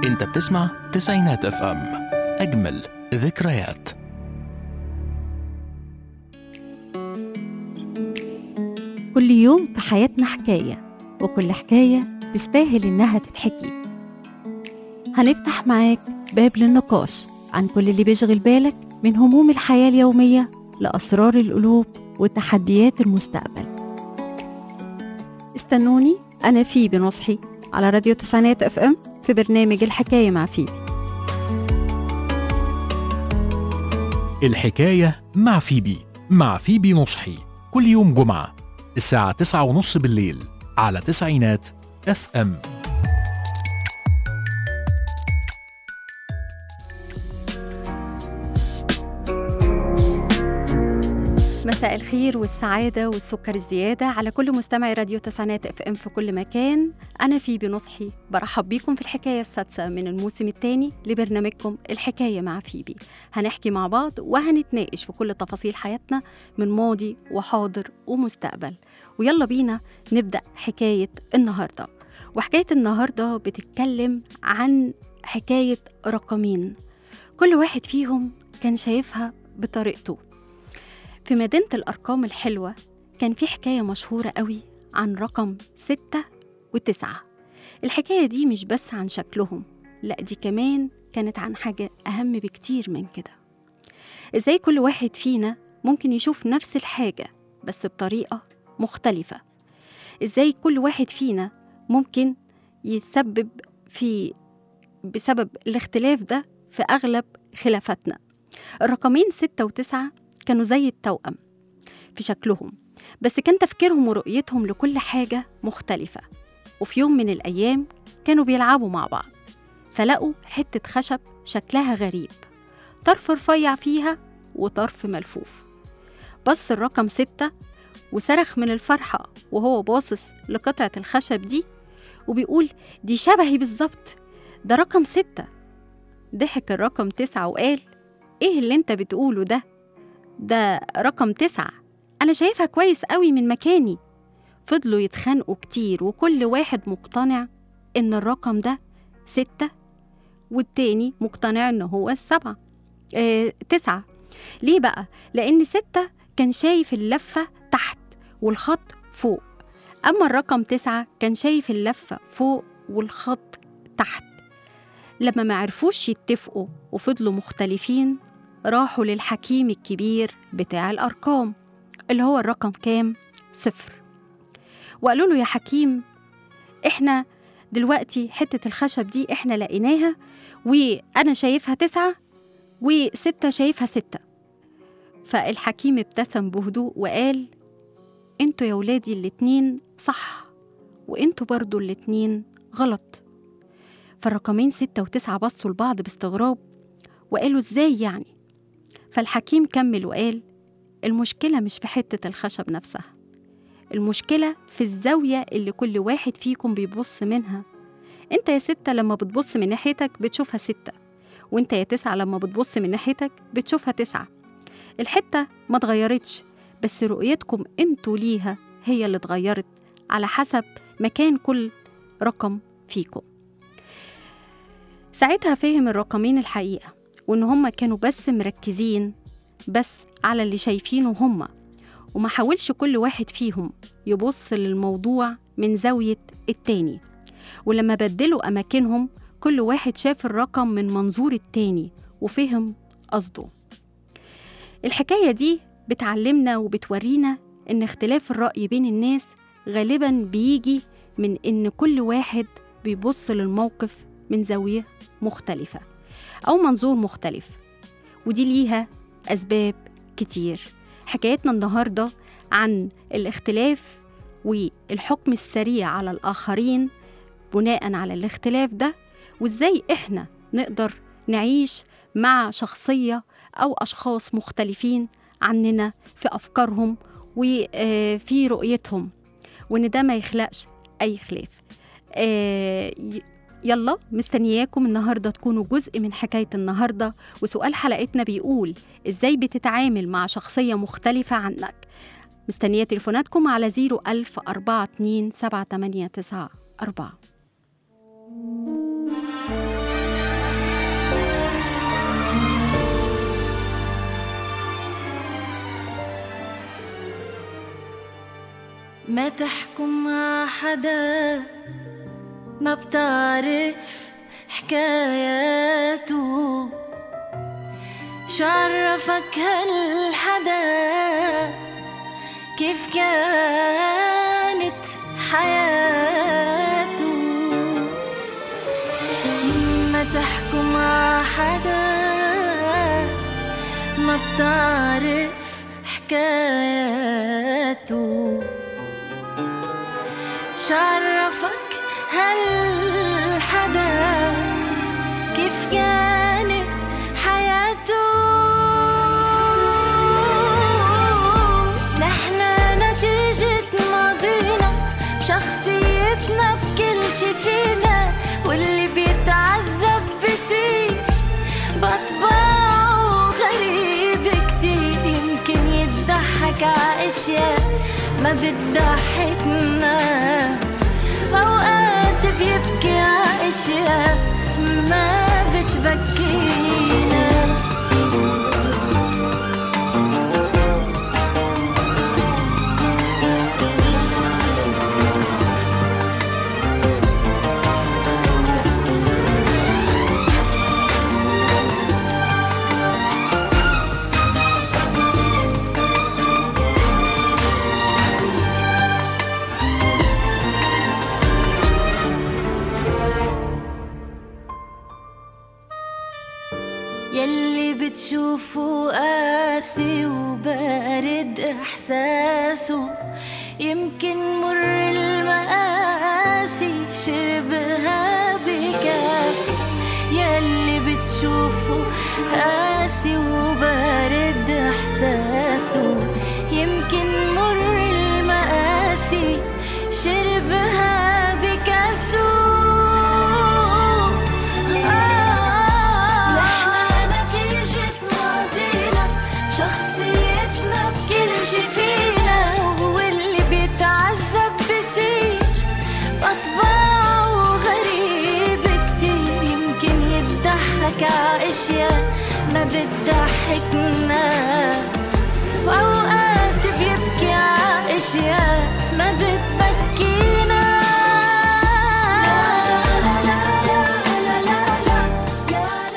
انت بتسمع تسعينات اف ام اجمل ذكريات كل يوم في حياتنا حكاية وكل حكاية تستاهل إنها تتحكي هنفتح معاك باب للنقاش عن كل اللي بيشغل بالك من هموم الحياة اليومية لأسرار القلوب وتحديات المستقبل استنوني أنا فيبي نصحي على راديو تسعينات اف ام في برنامج الحكاية مع فيبي الحكاية مع فيبي مع فيبي نصحي كل يوم جمعة الساعة تسعة ونص بالليل على تسعينات اف ام مساء الخير والسعادة والسكر الزيادة على كل مستمعي راديو تسعينات اف ام في كل مكان أنا فيبي نصحي برحب بيكم في الحكاية السادسة من الموسم الثاني لبرنامجكم الحكاية مع فيبي هنحكي مع بعض وهنتناقش في كل تفاصيل حياتنا من ماضي وحاضر ومستقبل ويلا بينا نبدأ حكاية النهاردة وحكاية النهاردة بتتكلم عن حكاية رقمين كل واحد فيهم كان شايفها بطريقته في مدينة الأرقام الحلوة كان في حكاية مشهورة قوي عن رقم ستة وتسعة الحكاية دي مش بس عن شكلهم لا دي كمان كانت عن حاجة أهم بكتير من كده إزاي كل واحد فينا ممكن يشوف نفس الحاجة بس بطريقة مختلفة إزاي كل واحد فينا ممكن يتسبب في بسبب الاختلاف ده في أغلب خلافاتنا الرقمين ستة وتسعة كانوا زي التوأم في شكلهم بس كان تفكيرهم ورؤيتهم لكل حاجة مختلفة وفي يوم من الأيام كانوا بيلعبوا مع بعض فلقوا حتة خشب شكلها غريب طرف رفيع فيها وطرف ملفوف بص الرقم ستة وصرخ من الفرحة وهو باصص لقطعة الخشب دي وبيقول دي شبهي بالظبط ده رقم ستة ضحك الرقم تسعة وقال ايه اللي انت بتقوله ده ده رقم تسعة أنا شايفها كويس قوي من مكاني فضلوا يتخانقوا كتير وكل واحد مقتنع إن الرقم ده ستة والتاني مقتنع إن هو السبعة اه تسعة ليه بقى؟ لأن ستة كان شايف اللفة تحت والخط فوق أما الرقم تسعة كان شايف اللفة فوق والخط تحت لما ما عرفوش يتفقوا وفضلوا مختلفين راحوا للحكيم الكبير بتاع الأرقام اللي هو الرقم كام؟ صفر وقالوا له يا حكيم إحنا دلوقتي حتة الخشب دي إحنا لقيناها وأنا شايفها تسعة وستة شايفها ستة فالحكيم ابتسم بهدوء وقال انتوا يا ولادي الاتنين صح وانتوا برضو الاتنين غلط فالرقمين ستة وتسعة بصوا لبعض باستغراب وقالوا ازاي يعني فالحكيم كمل وقال المشكلة مش في حتة الخشب نفسها المشكلة في الزاوية اللي كل واحد فيكم بيبص منها انت يا ستة لما بتبص من ناحيتك بتشوفها ستة وانت يا تسعة لما بتبص من ناحيتك بتشوفها تسعة الحتة ما اتغيرتش بس رؤيتكم انتوا ليها هي اللي اتغيرت على حسب مكان كل رقم فيكم ساعتها فهم الرقمين الحقيقة وإن هما كانوا بس مركزين بس على اللي شايفينه هما وما حاولش كل واحد فيهم يبص للموضوع من زاوية التاني ولما بدلوا أماكنهم كل واحد شاف الرقم من منظور التاني وفهم قصده الحكاية دي بتعلمنا وبتورينا إن اختلاف الرأي بين الناس غالبا بيجي من إن كل واحد بيبص للموقف من زاوية مختلفة أو منظور مختلف ودي ليها أسباب كتير حكايتنا النهاردة عن الاختلاف والحكم السريع على الآخرين بناء على الاختلاف ده وإزاي إحنا نقدر نعيش مع شخصية أو أشخاص مختلفين عننا في أفكارهم وفي رؤيتهم وإن ده ما يخلقش أي خلاف آه، ي- يلا مستنياكم النهاردة تكونوا جزء من حكاية النهاردة وسؤال حلقتنا بيقول إزاي بتتعامل مع شخصية مختلفة عنك مستنية تليفوناتكم على 01000 427 7894 ما تحكم مع حدا ما بتعرف حكاياته شعرفك هالحدا كيف كانت حياته ما تحكم مع حدا ما بتعرف حكاياته شعرفك هالحدا كيف كانت حياته نحنا نتيجة ماضينا بشخصيتنا بكل شي فينا واللي بيتعذب بصير بطباعه غريب كتير يمكن يضحك ع اشياء ما بتضحكنا اوقات بيبكي ع اشياء ما بتبكينا يلي بتشوفه قاسي وبارد احساسه يمكن مر المقاسي شربها بكاس يلي بتشوفه قاسي وبارد احساسه يمكن مر المقاسي شربها بكاسه نحنا نتيجة ماضينا شخصيتنا بكل شي فينا واللي بيتعذب بصير بأطباعه غريب كتير يمكن يضحك ع اشياء ما بتضحكنا وأوقات بيبكي ع اشياء ما بتبكينا لا لا لا لا لا لا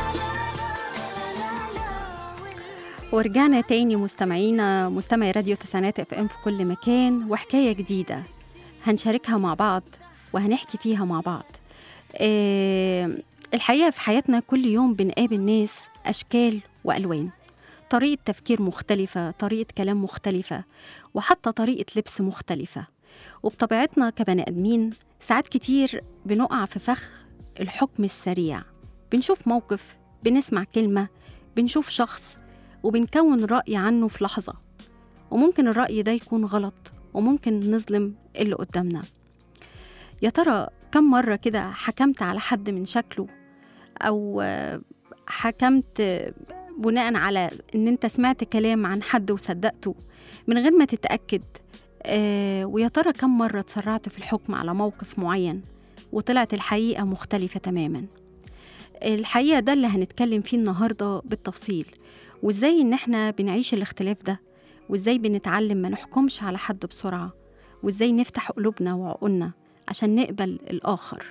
ورجعنا تاني مستمعينا مستمعي راديو تسعينات اف ام في كل مكان وحكايه جديده هنشاركها مع بعض وهنحكي فيها مع بعض آه الحقيقه في حياتنا كل يوم بنقابل ناس اشكال والوان طريقه تفكير مختلفه طريقه كلام مختلفه وحتى طريقه لبس مختلفه وبطبيعتنا كبني ادمين ساعات كتير بنقع في فخ الحكم السريع بنشوف موقف بنسمع كلمه بنشوف شخص وبنكون رأي عنه في لحظة وممكن الرأي ده يكون غلط وممكن نظلم اللي قدامنا يا ترى كم مرة كده حكمت على حد من شكله أو آه، حكمت آه، بناء على إن أنت سمعت كلام عن حد وصدقته من غير ما تتأكد آه، ويا ترى كم مرة تسرعت في الحكم على موقف معين وطلعت الحقيقة مختلفة تماما الحقيقة ده اللي هنتكلم فيه النهاردة بالتفصيل وازاي ان احنا بنعيش الاختلاف ده وازاي بنتعلم ما نحكمش على حد بسرعة وازاي نفتح قلوبنا وعقولنا عشان نقبل الآخر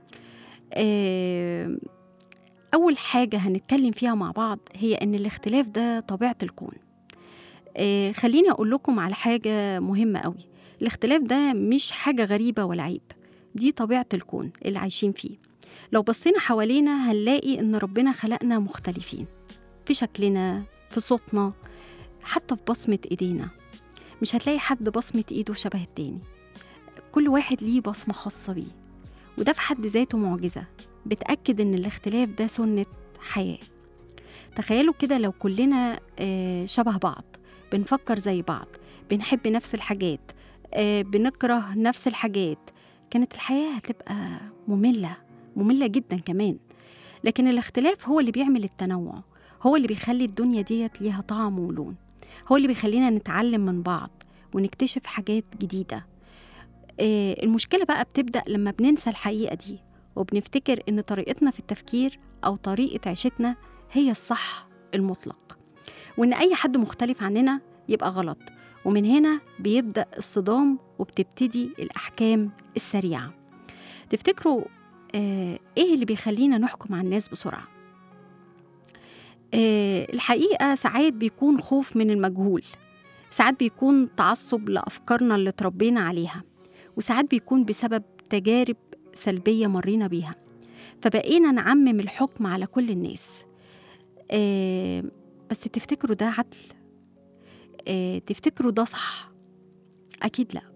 آه، أول حاجة هنتكلم فيها مع بعض هي إن الاختلاف ده طبيعة الكون آه، خليني أقول لكم على حاجة مهمة قوي الاختلاف ده مش حاجة غريبة ولا عيب دي طبيعة الكون اللي عايشين فيه لو بصينا حوالينا هنلاقي إن ربنا خلقنا مختلفين في شكلنا في صوتنا حتى في بصمة إيدينا مش هتلاقي حد بصمة إيده شبه التاني كل واحد ليه بصمة خاصة بيه وده في حد ذاته معجزة بتأكد إن الاختلاف ده سنة حياة تخيلوا كده لو كلنا آه، شبه بعض بنفكر زي بعض بنحب نفس الحاجات آه، بنكره نفس الحاجات كانت الحياة هتبقى مملة مملة جدا كمان لكن الاختلاف هو اللي بيعمل التنوع هو اللي بيخلي الدنيا ديت ليها طعم ولون هو اللي بيخلينا نتعلم من بعض ونكتشف حاجات جديدة آه، المشكلة بقى بتبدأ لما بننسى الحقيقة دي وبنفتكر إن طريقتنا في التفكير أو طريقة عيشتنا هي الصح المطلق وإن أي حد مختلف عننا يبقى غلط ومن هنا بيبدأ الصدام وبتبتدي الأحكام السريعة تفتكروا آه إيه اللي بيخلينا نحكم على الناس بسرعة؟ آه الحقيقة ساعات بيكون خوف من المجهول ساعات بيكون تعصب لأفكارنا اللي اتربينا عليها وساعات بيكون بسبب تجارب سلبية مرينا بيها فبقينا نعمم الحكم على كل الناس آه بس تفتكروا ده عدل آه تفتكروا ده صح أكيد لا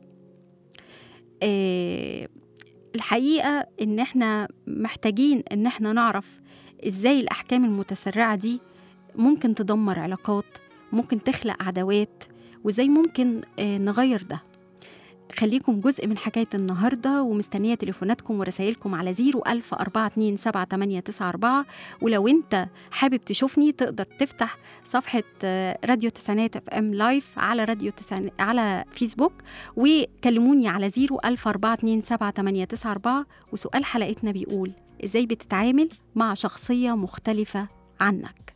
آه الحقيقة إن إحنا محتاجين إن إحنا نعرف إزاي الأحكام المتسرعة دي ممكن تدمر علاقات ممكن تخلق عداوات وإزاي ممكن آه نغير ده خليكم جزء من حكاية النهاردة ومستنية تليفوناتكم ورسائلكم على 010427894 ولو انت حابب تشوفني تقدر تفتح صفحة آه، راديو تسعينات اف ام لايف على راديو تسعينات على فيسبوك وكلموني على 010427894 وسؤال حلقتنا بيقول ازاي بتتعامل مع شخصية مختلفة عنك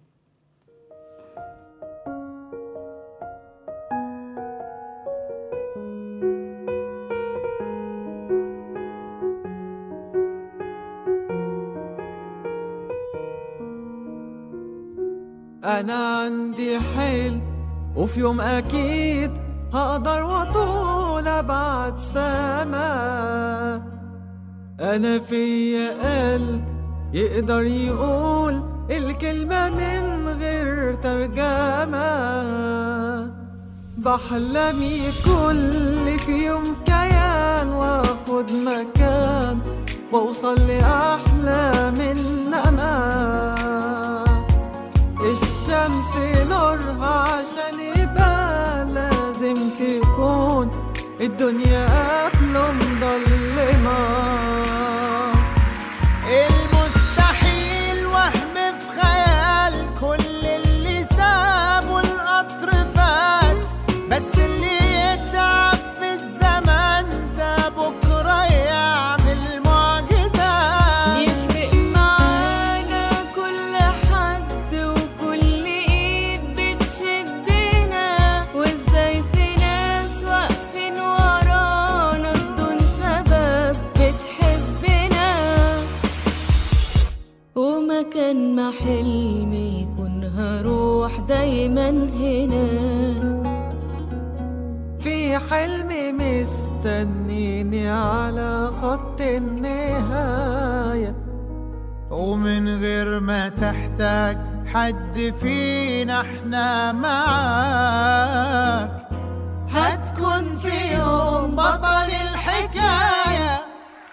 أنا عندي حلم وفي يوم أكيد هقدر وأطول أبعد سما أنا فيا قلب يقدر يقول الكلمة من غير ترجمة بحلم كل في يوم كيان واخد مكان واوصل لأحلى من أمان الشمس نورها عشان يبقى لازم تكون الدنيا قبله مضلمة المستحيل وهم في خيال كل اللي سابه القطر فات بس اللي يتعب في الزمن ده بكرة يعمل معجزات يفرق معانا كل حد وكل ايد بتشدنا وازاي في ناس واقفين ورانا بدون سبب بتحبنا ومكان ما حلمي يكون هروح دايما هنا في حلم مستنيني على خط النهاية ومن غير ما تحتاج حد فينا احنا معاك هتكون في يوم بطل الحكايه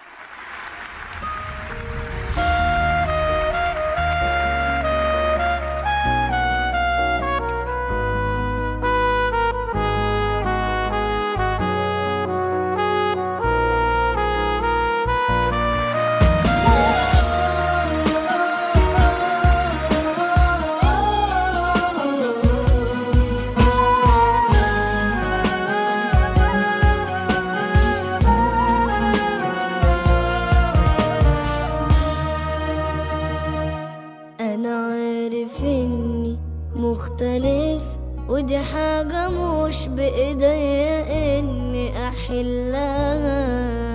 أنا عارف إني مختلف ودي حاجة مش بإيديا إني أحلها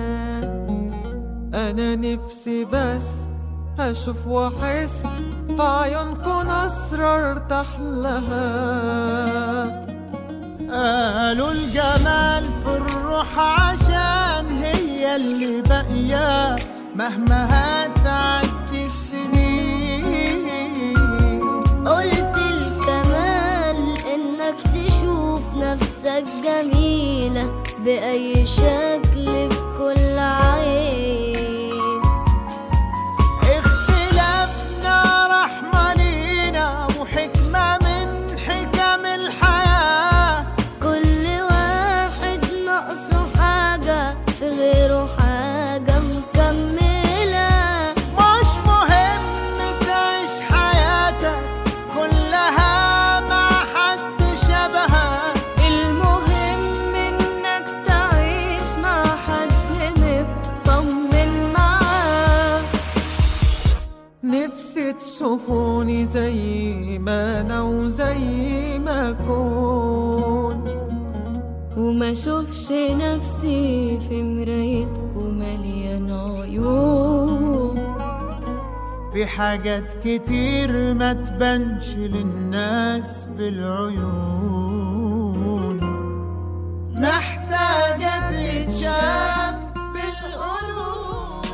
أنا نفسي بس أشوف وأحس في عيونكم أسرار ارتاح لها قالوا الجمال في الروح عشان هي اللي باقية مهما هتعدي السنين قلت الكمال إنك تشوف نفسك جميلة بأي شكل في كل عين اختلافنا رحمة لينا وحكمة من حكم الحياة كل واحد ناقصه حاجة في غيره حاجة مكملة مش مهم تعيش حياتك كلها مع حد شبهك المهم إنك تعيش مع حد مطمن معاه نفسي تشوفوني زي ما أنا وزي ما أكون وما اشوفش نفسي في مرايتكم مليان عيوب في حاجات كتير ما تبانش للناس بالعيون محتاجة تتشاف بالقلوب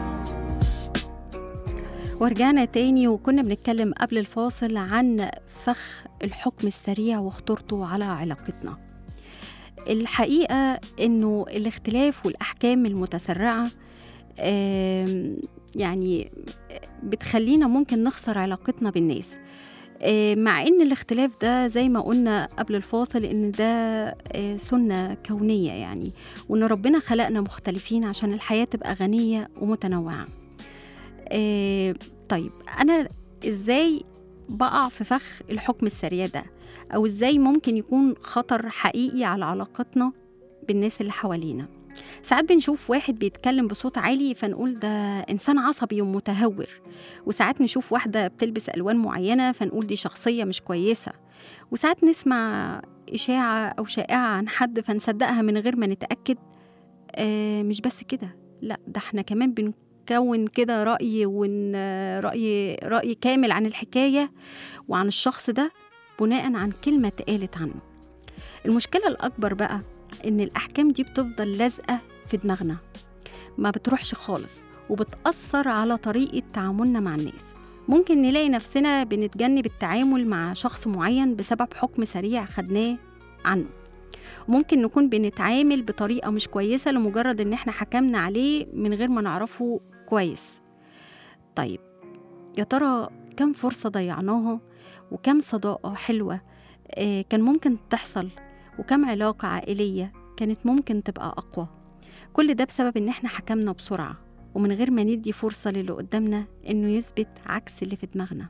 ورجعنا تاني وكنا بنتكلم قبل الفاصل عن فخ الحكم السريع وخطورته على علاقتنا الحقيقة إنه الاختلاف والأحكام المتسرعة آم، يعني بتخلينا ممكن نخسر علاقتنا بالناس آه، مع ان الاختلاف ده زي ما قلنا قبل الفاصل ان ده آه، سنة كونية يعني وان ربنا خلقنا مختلفين عشان الحياة تبقى غنية ومتنوعة آه، طيب انا ازاي بقع في فخ الحكم السريع ده او ازاي ممكن يكون خطر حقيقي على علاقتنا بالناس اللي حوالينا ساعات بنشوف واحد بيتكلم بصوت عالي فنقول ده إنسان عصبي ومتهور وساعات نشوف واحدة بتلبس ألوان معينة فنقول دي شخصية مش كويسة وساعات نسمع إشاعة أو شائعة عن حد فنصدقها من غير ما نتأكد آه مش بس كده لا ده احنا كمان بنكون كده رأي ون رأي رأي كامل عن الحكاية وعن الشخص ده بناء عن كلمة اتقالت عنه المشكلة الأكبر بقى إن الأحكام دي بتفضل لازقة في دماغنا ما بتروحش خالص وبتأثر على طريقة تعاملنا مع الناس ممكن نلاقي نفسنا بنتجنب التعامل مع شخص معين بسبب حكم سريع خدناه عنه ممكن نكون بنتعامل بطريقة مش كويسة لمجرد إن إحنا حكمنا عليه من غير ما نعرفه كويس طيب يا ترى كم فرصة ضيعناها وكم صداقة حلوة آه، كان ممكن تحصل وكم علاقة عائلية كانت ممكن تبقى أقوى كل ده بسبب إن إحنا حكمنا بسرعة ومن غير ما ندي فرصة للي قدامنا إنه يثبت عكس اللي في دماغنا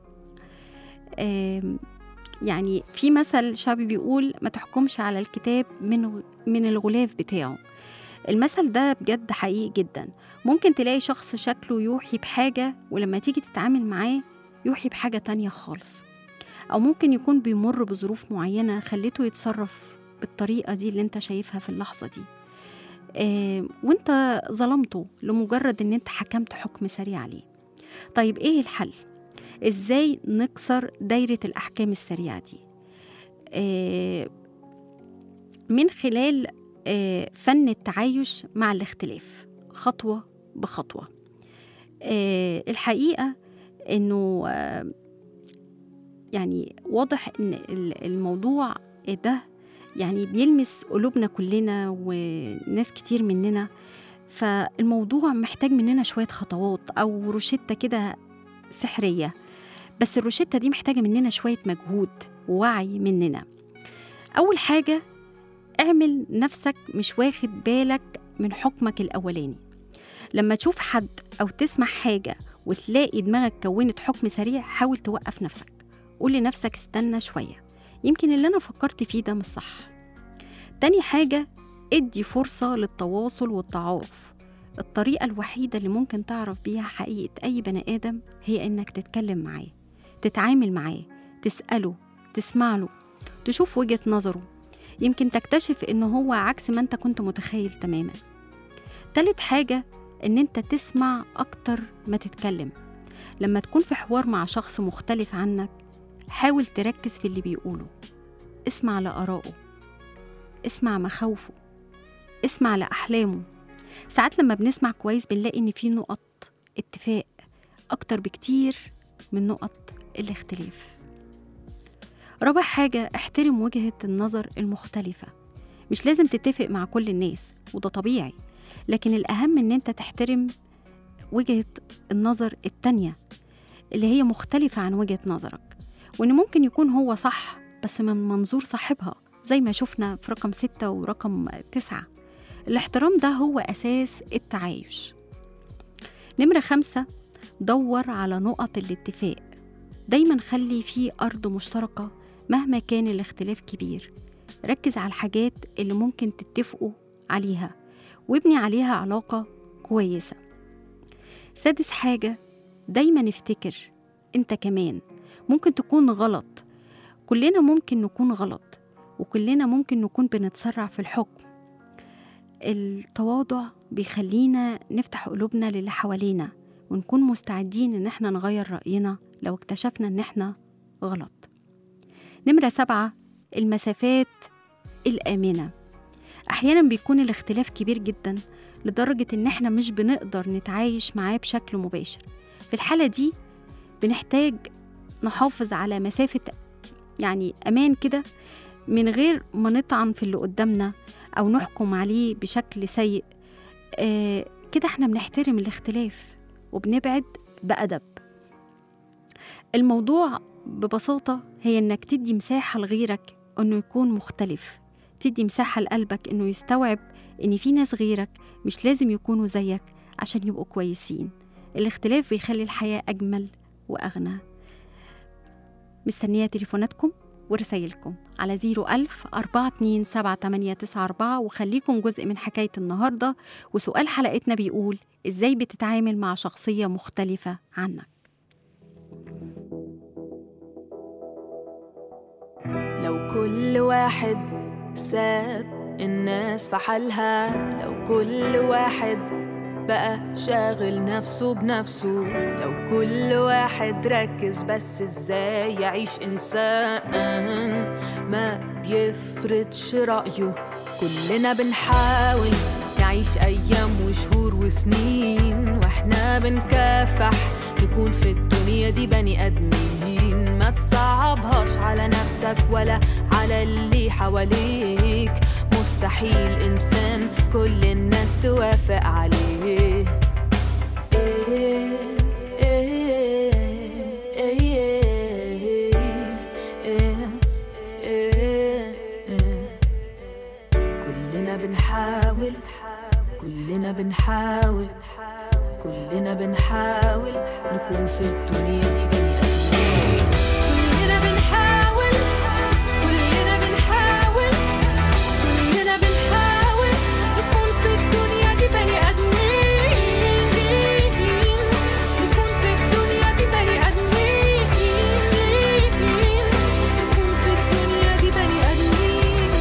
آم، يعني في مثل شعبي بيقول ما تحكمش على الكتاب من من الغلاف بتاعه المثل ده بجد حقيقي جدا ممكن تلاقي شخص شكله يوحي بحاجة ولما تيجي تتعامل معاه يوحي بحاجة تانية خالص أو ممكن يكون بيمر بظروف معينة خلته يتصرف بالطريقة دي اللي انت شايفها في اللحظة دي آه وانت ظلمته لمجرد ان انت حكمت حكم سريع عليه طيب ايه الحل ازاي نكسر دايرة الأحكام السريعة دي آه من خلال آه فن التعايش مع الاختلاف خطوة بخطوة آه الحقيقة انه آه يعني واضح ان ال- الموضوع ده يعني بيلمس قلوبنا كلنا وناس كتير مننا فالموضوع محتاج مننا شوية خطوات أو روشتة كده سحرية بس الروشتة دي محتاجة مننا شوية مجهود ووعي مننا أول حاجة اعمل نفسك مش واخد بالك من حكمك الأولاني لما تشوف حد أو تسمع حاجة وتلاقي دماغك كونت حكم سريع حاول توقف نفسك قول لنفسك استنى شوية يمكن اللي أنا فكرت فيه ده مش صح تاني حاجة ادي فرصة للتواصل والتعارف الطريقة الوحيدة اللي ممكن تعرف بيها حقيقة أي بني آدم هي إنك تتكلم معاه تتعامل معاه تسأله تسمع له تشوف وجهة نظره يمكن تكتشف إن هو عكس ما أنت كنت متخيل تماما تالت حاجة إن أنت تسمع أكتر ما تتكلم لما تكون في حوار مع شخص مختلف عنك حاول تركز في اللي بيقوله اسمع لآرائه اسمع مخاوفه اسمع لأحلامه ساعات لما بنسمع كويس بنلاقي إن في نقط اتفاق أكتر بكتير من نقط الاختلاف رابع حاجة احترم وجهة النظر المختلفة مش لازم تتفق مع كل الناس وده طبيعي لكن الأهم إن أنت تحترم وجهة النظر التانية اللي هي مختلفة عن وجهة نظرك وإن ممكن يكون هو صح بس من منظور صاحبها زي ما شفنا في رقم ستة ورقم تسعة الاحترام ده هو أساس التعايش نمرة خمسة دور على نقط الاتفاق دايما خلي في أرض مشتركة مهما كان الاختلاف كبير ركز على الحاجات اللي ممكن تتفقوا عليها وابني عليها علاقة كويسة سادس حاجة دايما افتكر انت كمان ممكن تكون غلط كلنا ممكن نكون غلط وكلنا ممكن نكون بنتسرع في الحكم التواضع بيخلينا نفتح قلوبنا للي حوالينا ونكون مستعدين ان احنا نغير رأينا لو اكتشفنا ان احنا غلط نمرة سبعة المسافات الآمنة أحيانا بيكون الاختلاف كبير جدا لدرجة إن إحنا مش بنقدر نتعايش معاه بشكل مباشر في الحالة دي بنحتاج نحافظ على مسافة يعني أمان كده من غير ما نطعن في اللي قدامنا أو نحكم عليه بشكل سيء آه كده إحنا بنحترم الاختلاف وبنبعد بأدب الموضوع ببساطة هي إنك تدي مساحة لغيرك إنه يكون مختلف تدي مساحة لقلبك إنه يستوعب إن في ناس غيرك مش لازم يكونوا زيك عشان يبقوا كويسين الاختلاف بيخلي الحياة أجمل وأغنى مستنية تليفوناتكم ورسايلكم على 01000 427 وخليكم جزء من حكاية النهاردة وسؤال حلقتنا بيقول إزاي بتتعامل مع شخصية مختلفة عنك لو كل واحد ساب الناس في حالها لو كل واحد بقى شاغل نفسه بنفسه لو كل واحد ركز بس ازاي يعيش انسان ما بيفرضش رأيه كلنا بنحاول نعيش ايام وشهور وسنين واحنا بنكافح نكون في الدنيا دي بني ادمين ما تصعبهاش على نفسك ولا على اللي حواليك مستحيل انسان كل الناس توافق عليه إيه إيه إيه إيه إيه إيه كلنا بنحاول كلنا بنحاول كلنا بنحاول نكون في الدنيا دي بني آدمين. كلنا بنحاول كلنا بنحاول كلنا بنحاول نكون في الدنيا دي بني آدمين نكون في الدنيا دي بني آدمين نكون في الدنيا دي بني آدمين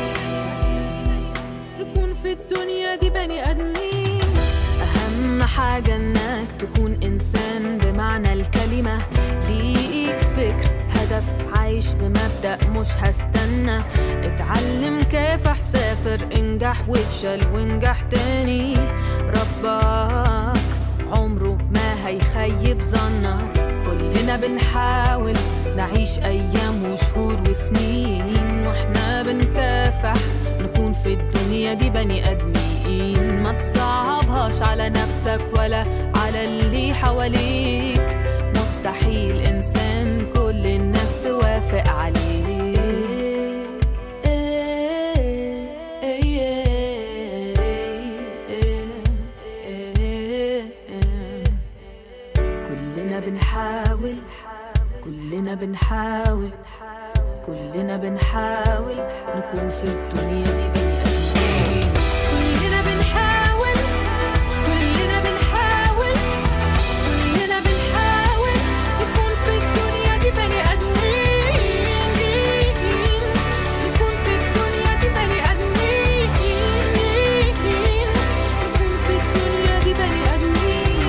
نكون في الدنيا دي بني آدمين أهم حاجة إنك تكون إنسان بمعنى الكلمة ليك فكر هدف عايش بمبدأ مش هستنى اتعلم كيف سافر انجح وافشل وانجح تاني ربك عمره ما هيخيب ظنك كلنا بنحاول نعيش أيام وشهور وسنين واحنا بنكافح نكون في الدنيا دي بني آدمين ما تصعبهاش على نفسك ولا على اللي حواليك مستحيل إنسان كل الناس توافق عليه كلنا بنحاول كلنا بنحاول كلنا بنحاول نكون في الدنيا دي بني آدمين كلنا بنحاول كلنا بنحاول كلنا بنحاول نكون في الدنيا دي بني آدمين نكون في الدنيا دي بني آدمين نكون في الدنيا دي بني آدمين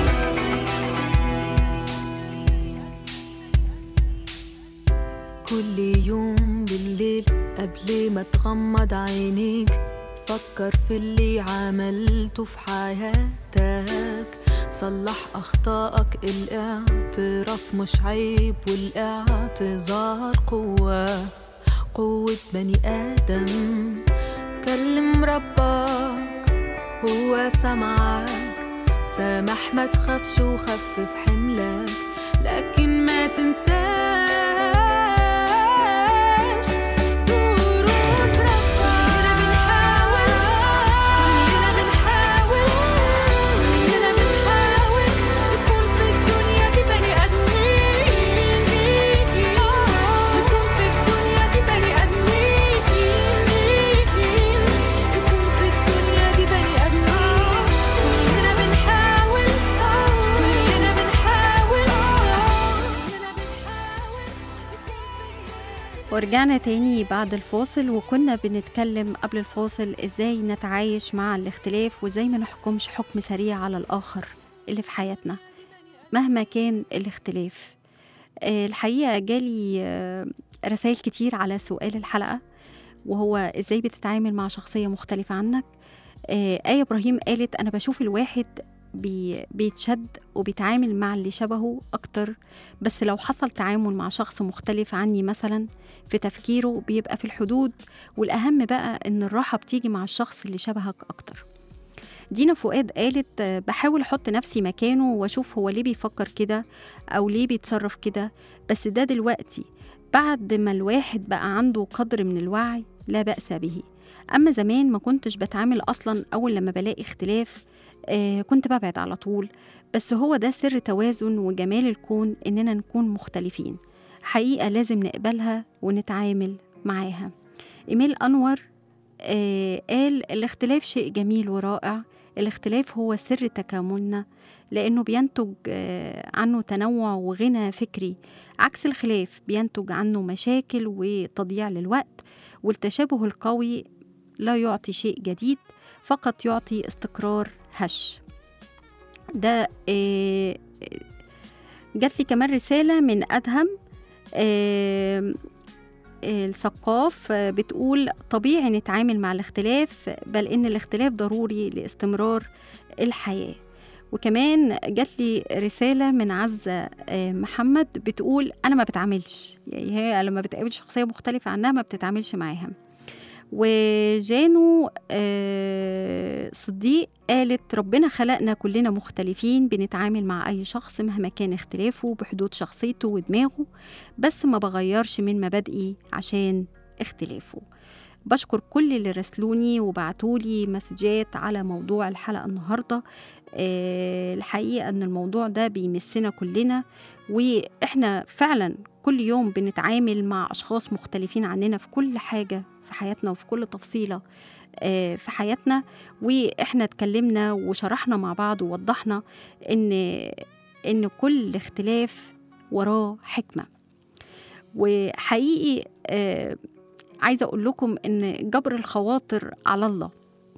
كل يوم بالليل قبل ما تغمض عينيك فكر في اللي عملته في حياتك صلح أخطائك الاعتراف مش عيب والاعتذار قوة قوة بني آدم كلم ربك هو سمعك سامح ما تخافش وخفف حملك لكن ما تنساش دروس ربك كلنا بنحاول كلنا بنحاول كلنا بنحاول نكون في الدنيا دي بني آدمين نكون في الدنيا دي بني آدمين نكون في الدنيا دي بني آدمين كلنا بنحاول كلنا بنحاول كلنا بنحاول ورجعنا تاني بعد الفاصل وكنا بنتكلم قبل الفاصل ازاي نتعايش مع الاختلاف وازاي ما نحكمش حكم سريع على الآخر اللي في حياتنا مهما كان الاختلاف آه، الحقيقة جالي آه، رسائل كتير على سؤال الحلقة وهو ازاي بتتعامل مع شخصية مختلفة عنك آه، آية إبراهيم قالت أنا بشوف الواحد بي بيتشد وبيتعامل مع اللي شبهه أكتر بس لو حصل تعامل مع شخص مختلف عني مثلا في تفكيره بيبقى في الحدود والأهم بقى إن الراحة بتيجي مع الشخص اللي شبهك أكتر دينا فؤاد قالت آه، بحاول أحط نفسي مكانه وأشوف هو ليه بيفكر كده أو ليه بيتصرف كده بس ده دلوقتي بعد ما الواحد بقى عنده قدر من الوعي لا بأس به أما زمان ما كنتش بتعامل أصلا أول لما بلاقي اختلاف آه كنت ببعد على طول بس هو ده سر توازن وجمال الكون إننا نكون مختلفين حقيقة لازم نقبلها ونتعامل معاها إيميل أنور آه قال الاختلاف شيء جميل ورائع الاختلاف هو سر تكاملنا لأنه بينتج آه عنه تنوع وغنى فكري عكس الخلاف بينتج عنه مشاكل وتضييع للوقت والتشابه القوي لا يعطي شيء جديد فقط يعطي استقرار هش ده آه، جات لي كمان رسالة من أدهم آه، الثقاف آه، بتقول طبيعي نتعامل مع الاختلاف بل إن الاختلاف ضروري لاستمرار الحياة وكمان جات لي رسالة من عزة آه، محمد بتقول أنا ما بتعاملش يعني هي لما بتقابل شخصية مختلفة عنها ما بتتعاملش معاها وجانو آه، صديق قالت ربنا خلقنا كلنا مختلفين بنتعامل مع أي شخص مهما كان اختلافه بحدود شخصيته ودماغه بس ما بغيرش من مبادئي عشان اختلافه بشكر كل اللي راسلوني وبعتولي مسجات على موضوع الحلقة النهاردة آه، الحقيقة أن الموضوع ده بيمسنا كلنا وإحنا فعلا كل يوم بنتعامل مع أشخاص مختلفين عننا في كل حاجة في حياتنا وفي كل تفصيلة آه، في حياتنا وإحنا اتكلمنا وشرحنا مع بعض ووضحنا إن إن كل اختلاف وراه حكمة وحقيقي آه، عايزة أقول لكم إن جبر الخواطر على الله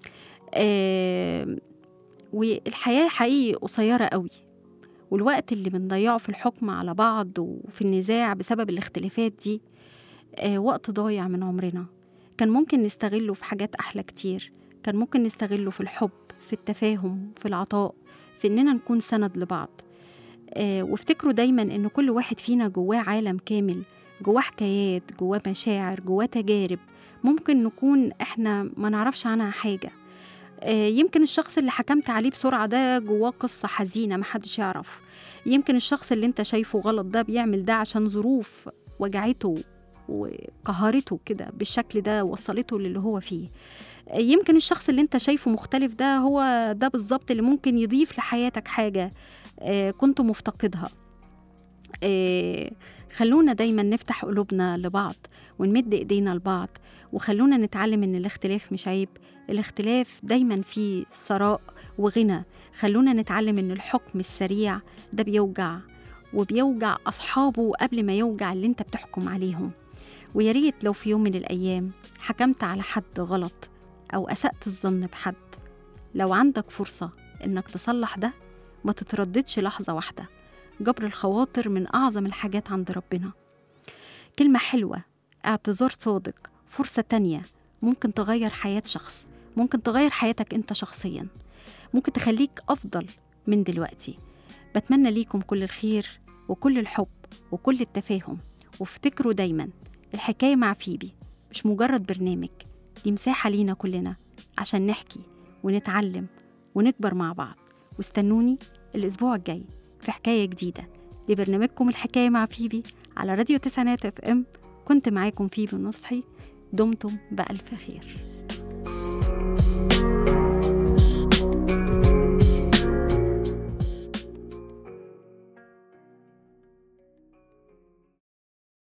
آه، والحياة حقيقي قصيرة قوي والوقت اللي بنضيعه في الحكم على بعض وفي النزاع بسبب الاختلافات دي آه، وقت ضايع من عمرنا كان ممكن نستغله في حاجات أحلى كتير كان ممكن نستغله في الحب في التفاهم في العطاء في إننا نكون سند لبعض آه، وافتكروا دايما إن كل واحد فينا جواه عالم كامل جواه حكايات جواه مشاعر جواه تجارب ممكن نكون إحنا ما نعرفش عنها حاجة آه، يمكن الشخص اللي حكمت عليه بسرعة ده جواه قصة حزينة محدش يعرف يمكن الشخص اللي انت شايفه غلط ده بيعمل ده عشان ظروف وجعته وقهرته كده بالشكل ده وصلته للي هو فيه آه، يمكن الشخص اللي انت شايفه مختلف ده هو ده بالظبط اللي ممكن يضيف لحياتك حاجة آه، كنت مفتقدها آه، خلونا دايما نفتح قلوبنا لبعض ونمد ايدينا لبعض وخلونا نتعلم ان الاختلاف مش عيب الاختلاف دايما فيه ثراء وغنى خلونا نتعلم ان الحكم السريع ده بيوجع وبيوجع اصحابه قبل ما يوجع اللي انت بتحكم عليهم ويا ريت لو في يوم من الايام حكمت على حد غلط او اسأت الظن بحد لو عندك فرصة انك تصلح ده ما تترددش لحظة واحدة جبر الخواطر من أعظم الحاجات عند ربنا كلمة حلوة اعتذار صادق فرصة تانية ممكن تغير حياة شخص ممكن تغير حياتك أنت شخصيا ممكن تخليك أفضل من دلوقتي بتمنى ليكم كل الخير وكل الحب وكل التفاهم وافتكروا دايما الحكاية مع فيبي مش مجرد برنامج دي مساحة لينا كلنا عشان نحكي ونتعلم ونكبر مع بعض واستنوني الأسبوع الجاي في حكاية جديدة لبرنامجكم الحكاية مع فيبي على راديو تسعينات اف ام كنت معاكم فيبي نصحي دمتم بألف خير